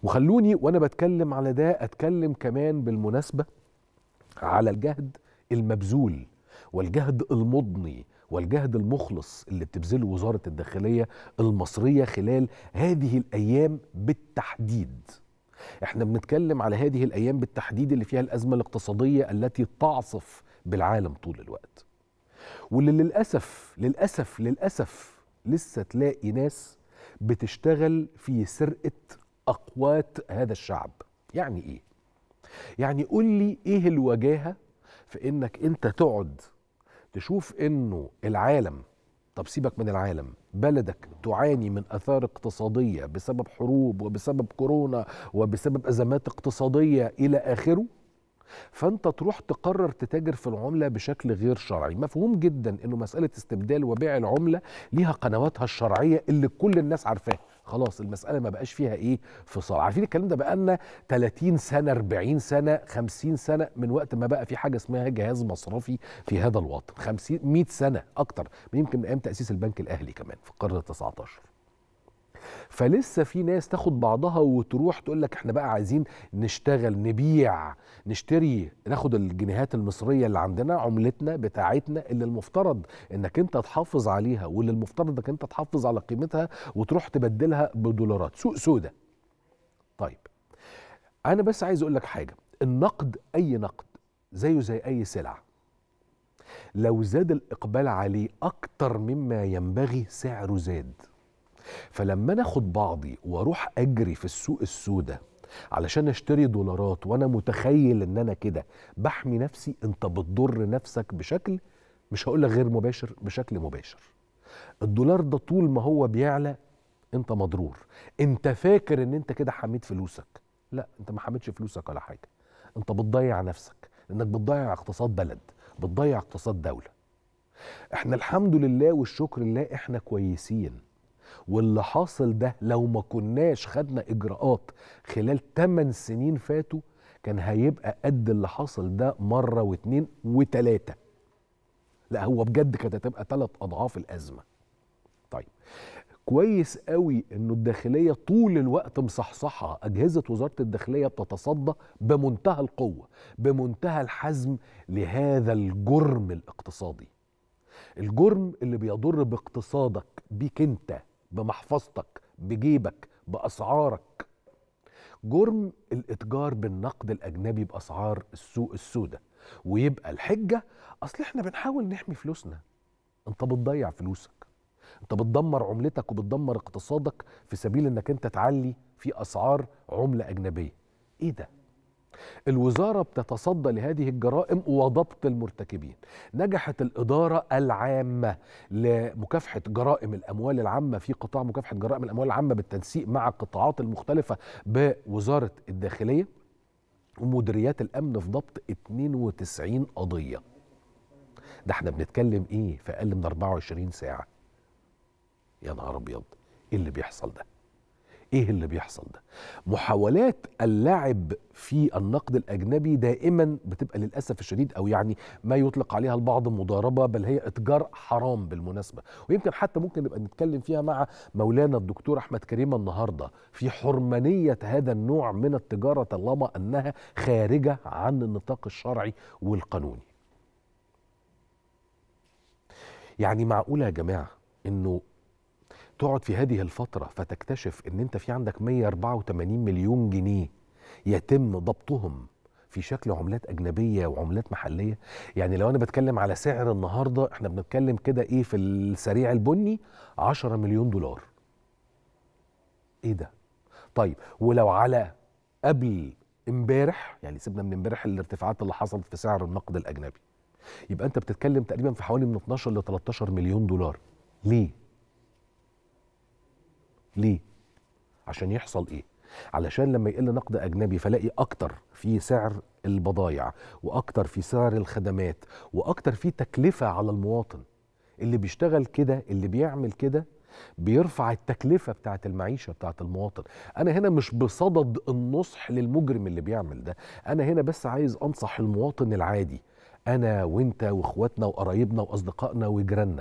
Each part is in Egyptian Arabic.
وخلوني وانا بتكلم على ده اتكلم كمان بالمناسبه على الجهد المبذول والجهد المضني والجهد المخلص اللي بتبذله وزاره الداخليه المصريه خلال هذه الايام بالتحديد. احنا بنتكلم على هذه الايام بالتحديد اللي فيها الازمه الاقتصاديه التي تعصف بالعالم طول الوقت. واللي للاسف للاسف للاسف لسه تلاقي ناس بتشتغل في سرقه اقوات هذا الشعب. يعني ايه؟ يعني قول لي ايه الوجاهه في انك انت تقعد تشوف انه العالم طب سيبك من العالم بلدك تعاني من اثار اقتصاديه بسبب حروب وبسبب كورونا وبسبب ازمات اقتصاديه الى اخره فانت تروح تقرر تتاجر في العمله بشكل غير شرعي مفهوم جدا انه مساله استبدال وبيع العمله ليها قنواتها الشرعيه اللي كل الناس عارفاها خلاص المساله ما بقاش فيها ايه فصال عارفين الكلام ده بقى لنا 30 سنه 40 سنه 50 سنه من وقت ما بقى في حاجه اسمها جهاز مصرفي في هذا الوطن 50 100 سنه اكتر يمكن من ايام تاسيس البنك الاهلي كمان في القرن ال 19 فلسه في ناس تاخد بعضها وتروح تقول لك احنا بقى عايزين نشتغل نبيع نشتري ناخد الجنيهات المصريه اللي عندنا عملتنا بتاعتنا اللي المفترض انك انت تحافظ عليها واللي المفترض انك انت تحافظ على قيمتها وتروح تبدلها بدولارات سوق سودة طيب انا بس عايز اقول لك حاجه النقد اي نقد زيه زي اي سلعه لو زاد الاقبال عليه اكتر مما ينبغي سعره زاد فلما انا اخد بعضي واروح اجري في السوق السوداء علشان اشتري دولارات وانا متخيل ان انا كده بحمي نفسي انت بتضر نفسك بشكل مش هقول لك غير مباشر بشكل مباشر الدولار ده طول ما هو بيعلى انت مضرور انت فاكر ان انت كده حميت فلوسك لا انت ما حميتش فلوسك ولا حاجه انت بتضيع نفسك لانك بتضيع اقتصاد بلد بتضيع اقتصاد دوله احنا الحمد لله والشكر لله احنا كويسين واللي حاصل ده لو ما كناش خدنا اجراءات خلال 8 سنين فاتوا كان هيبقى قد اللي حاصل ده مره واثنين وثلاثه لا هو بجد كانت هتبقى ثلاث اضعاف الازمه طيب كويس قوي انه الداخليه طول الوقت مصحصحه اجهزه وزاره الداخليه بتتصدى بمنتهى القوه بمنتهى الحزم لهذا الجرم الاقتصادي الجرم اللي بيضر باقتصادك بيك انت بمحفظتك بجيبك باسعارك جرم الاتجار بالنقد الاجنبي باسعار السوق السوداء ويبقى الحجه اصل احنا بنحاول نحمي فلوسنا انت بتضيع فلوسك انت بتدمر عملتك وبتدمر اقتصادك في سبيل انك انت تعلي في اسعار عمله اجنبيه ايه ده الوزارة بتتصدى لهذه الجرائم وضبط المرتكبين نجحت الإدارة العامة لمكافحة جرائم الأموال العامة في قطاع مكافحة جرائم الأموال العامة بالتنسيق مع القطاعات المختلفة بوزارة الداخلية ومديريات الأمن في ضبط 92 قضية ده احنا بنتكلم ايه في أقل من 24 ساعة يا نهار أبيض ايه اللي بيحصل ده ايه اللي بيحصل ده محاولات اللعب في النقد الاجنبي دائما بتبقى للاسف الشديد او يعني ما يطلق عليها البعض مضاربه بل هي اتجار حرام بالمناسبه ويمكن حتى ممكن نبقى نتكلم فيها مع مولانا الدكتور احمد كريم النهارده في حرمانيه هذا النوع من التجاره طالما انها خارجه عن النطاق الشرعي والقانوني يعني معقوله يا جماعه انه تقعد في هذه الفترة فتكتشف ان انت في عندك 184 مليون جنيه يتم ضبطهم في شكل عملات أجنبية وعملات محلية يعني لو أنا بتكلم على سعر النهاردة احنا بنتكلم كده إيه في السريع البني 10 مليون دولار إيه ده طيب ولو على قبل امبارح يعني سيبنا من امبارح الارتفاعات اللي حصلت في سعر النقد الأجنبي يبقى أنت بتتكلم تقريبا في حوالي من 12 ل 13 مليون دولار ليه؟ ليه؟ عشان يحصل ايه؟ علشان لما يقل نقد اجنبي فلاقي اكتر في سعر البضائع واكتر في سعر الخدمات واكتر في تكلفه على المواطن اللي بيشتغل كده اللي بيعمل كده بيرفع التكلفه بتاعه المعيشه بتاعه المواطن انا هنا مش بصدد النصح للمجرم اللي بيعمل ده انا هنا بس عايز انصح المواطن العادي انا وانت واخواتنا وقرايبنا واصدقائنا وجيراننا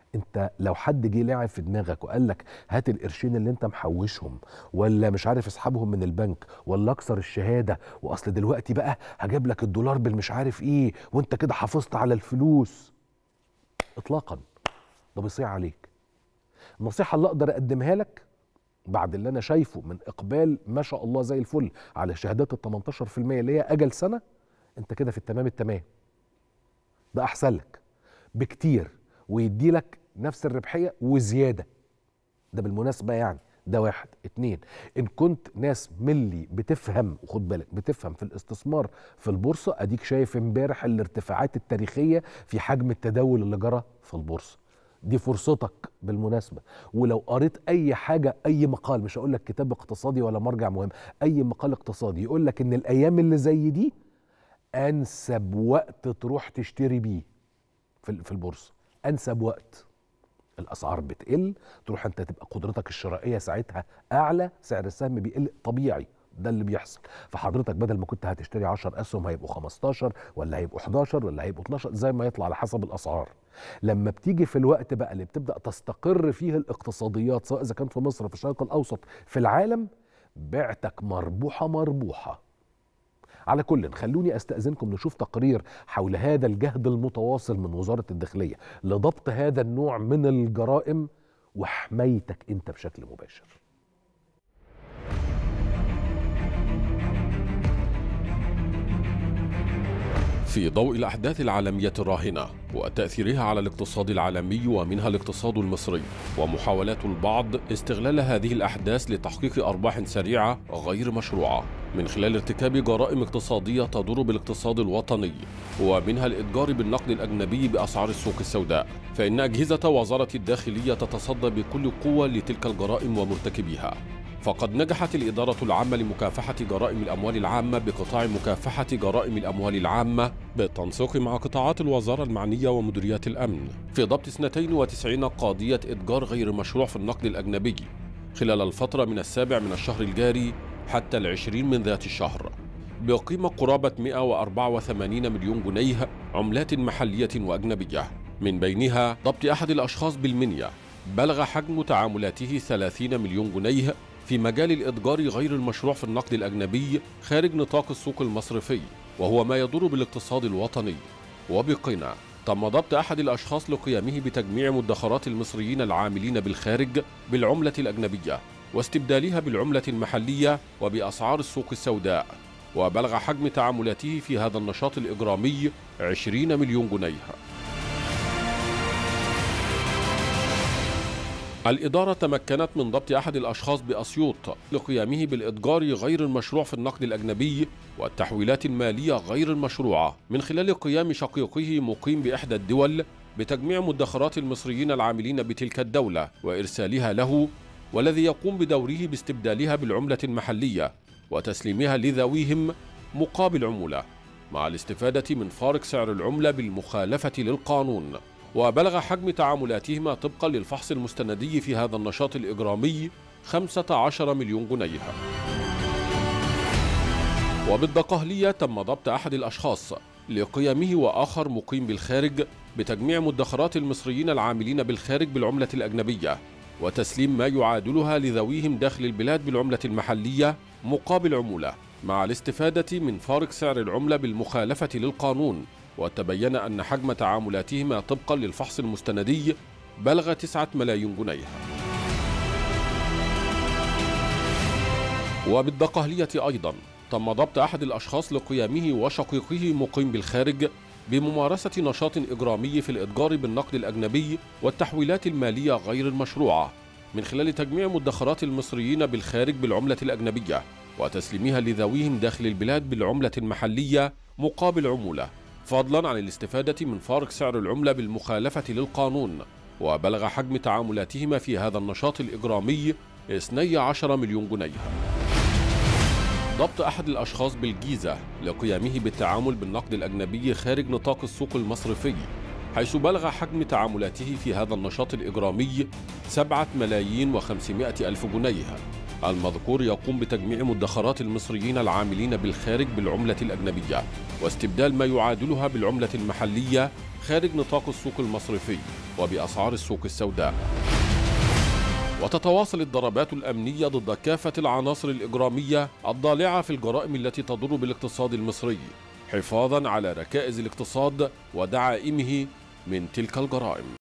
انت لو حد جه لعب في دماغك وقال لك هات القرشين اللي انت محوشهم ولا مش عارف اسحبهم من البنك ولا اكسر الشهاده واصل دلوقتي بقى هجيب لك الدولار بالمش عارف ايه وانت كده حافظت على الفلوس اطلاقا ده بيصيع عليك النصيحه اللي اقدر اقدمها لك بعد اللي انا شايفه من اقبال ما شاء الله زي الفل على شهادات ال 18% اللي هي اجل سنه انت كده في التمام التمام ده احسن لك بكتير ويدي لك نفس الربحيه وزياده ده بالمناسبه يعني ده واحد اتنين ان كنت ناس ملي بتفهم وخد بالك بتفهم في الاستثمار في البورصه اديك شايف امبارح الارتفاعات التاريخيه في حجم التداول اللي جرى في البورصه دي فرصتك بالمناسبة ولو قريت أي حاجة أي مقال مش هقول لك كتاب اقتصادي ولا مرجع مهم أي مقال اقتصادي يقول لك إن الأيام اللي زي دي أنسب وقت تروح تشتري بيه في في البورصة أنسب وقت الأسعار بتقل تروح أنت تبقى قدرتك الشرائية ساعتها أعلى سعر السهم بيقل طبيعي ده اللي بيحصل فحضرتك بدل ما كنت هتشتري 10 اسهم هيبقوا 15 ولا هيبقوا 11 ولا هيبقوا 12 زي ما يطلع على حسب الاسعار لما بتيجي في الوقت بقى اللي بتبدا تستقر فيه الاقتصاديات سواء اذا كان في مصر في الشرق الاوسط في العالم بعتك مربوحه مربوحه على كل خلوني استاذنكم نشوف تقرير حول هذا الجهد المتواصل من وزاره الداخليه لضبط هذا النوع من الجرائم وحمايتك انت بشكل مباشر في ضوء الأحداث العالمية الراهنة وتأثيرها على الاقتصاد العالمي ومنها الاقتصاد المصري ومحاولات البعض استغلال هذه الأحداث لتحقيق أرباح سريعة غير مشروعة من خلال ارتكاب جرائم اقتصادية تضر بالاقتصاد الوطني ومنها الإتجار بالنقد الأجنبي بأسعار السوق السوداء فإن أجهزة وزارة الداخلية تتصدى بكل قوة لتلك الجرائم ومرتكبيها فقد نجحت الإدارة العامة لمكافحة جرائم الأموال العامة بقطاع مكافحة جرائم الأموال العامة بالتنسيق مع قطاعات الوزارة المعنية ومديريات الأمن في ضبط 92 قاضية إتجار غير مشروع في النقد الأجنبي خلال الفترة من السابع من الشهر الجاري حتى العشرين من ذات الشهر بقيمة قرابة 184 مليون جنيه عملات محلية وأجنبية من بينها ضبط أحد الأشخاص بالمنيا بلغ حجم تعاملاته 30 مليون جنيه في مجال الإتجار غير المشروع في النقد الأجنبي خارج نطاق السوق المصرفي وهو ما يضر بالاقتصاد الوطني وبقنا تم ضبط أحد الأشخاص لقيامه بتجميع مدخرات المصريين العاملين بالخارج بالعملة الأجنبية واستبدالها بالعملة المحلية وبأسعار السوق السوداء وبلغ حجم تعاملاته في هذا النشاط الإجرامي 20 مليون جنيه الإدارة تمكنت من ضبط أحد الأشخاص بأسيوط لقيامه بالإتجار غير المشروع في النقد الأجنبي والتحويلات المالية غير المشروعة من خلال قيام شقيقه مقيم بإحدى الدول بتجميع مدخرات المصريين العاملين بتلك الدولة وإرسالها له والذي يقوم بدوره باستبدالها بالعملة المحلية وتسليمها لذويهم مقابل عمولة مع الاستفادة من فارق سعر العملة بالمخالفة للقانون وبلغ حجم تعاملاتهما طبقا للفحص المستندي في هذا النشاط الإجرامي 15 مليون جنيه وبالدقهلية تم ضبط أحد الأشخاص لقيامه وآخر مقيم بالخارج بتجميع مدخرات المصريين العاملين بالخارج بالعملة الأجنبية وتسليم ما يعادلها لذويهم داخل البلاد بالعملة المحلية مقابل عمولة مع الاستفادة من فارق سعر العملة بالمخالفة للقانون وتبين أن حجم تعاملاتهما طبقا للفحص المستندي بلغ تسعة ملايين جنيه وبالدقهلية أيضا تم ضبط أحد الأشخاص لقيامه وشقيقه مقيم بالخارج بممارسة نشاط إجرامي في الإتجار بالنقد الأجنبي والتحويلات المالية غير المشروعة من خلال تجميع مدخرات المصريين بالخارج بالعملة الأجنبية وتسليمها لذويهم داخل البلاد بالعملة المحلية مقابل عمولة فضلا عن الاستفادة من فارق سعر العملة بالمخالفة للقانون وبلغ حجم تعاملاتهما في هذا النشاط الإجرامي 12 مليون جنيه ضبط أحد الأشخاص بالجيزة لقيامه بالتعامل بالنقد الأجنبي خارج نطاق السوق المصرفي حيث بلغ حجم تعاملاته في هذا النشاط الإجرامي 7 ملايين و500 ألف جنيه المذكور يقوم بتجميع مدخرات المصريين العاملين بالخارج بالعملة الأجنبية واستبدال ما يعادلها بالعملة المحلية خارج نطاق السوق المصرفي وبأسعار السوق السوداء وتتواصل الضربات الأمنية ضد كافة العناصر الإجرامية الضالعة في الجرائم التي تضر بالاقتصاد المصري حفاظا على ركائز الاقتصاد ودعائمه من تلك الجرائم